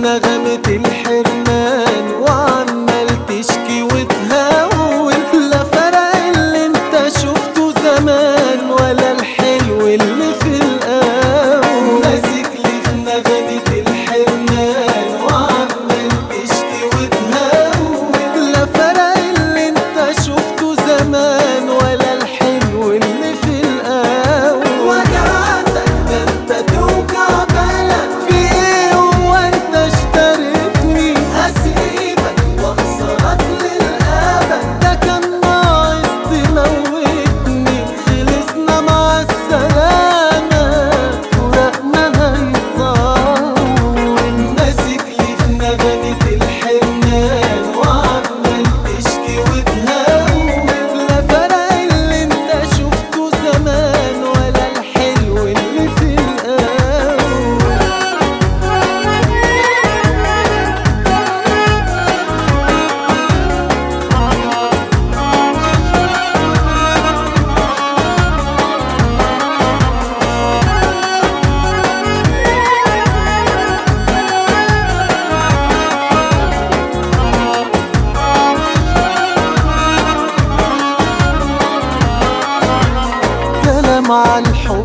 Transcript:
نغمة الحرمان وعمال تشكي وتهون لا فرق اللي انت شفته زمان ولا الحلو اللي في الأول ماسك لي في نغمة الحرمان وعمال تشكي وتهون لا فرق اللي انت شفته زمان ولا الحلو اللي في الأول وجعتك ده انت توجع بالك في ايه هو انت اشتريتني هسيبك واخسرك للأبد ده كان ناقص تموتني خلصنا مع السلامة فراقنا هيطول ماسك لي في نغمة الحرمان وعمال تشكي وتهون لا فرق اللي انت شفته زمان ولا الحلو اللي في الأول كلام عن الحب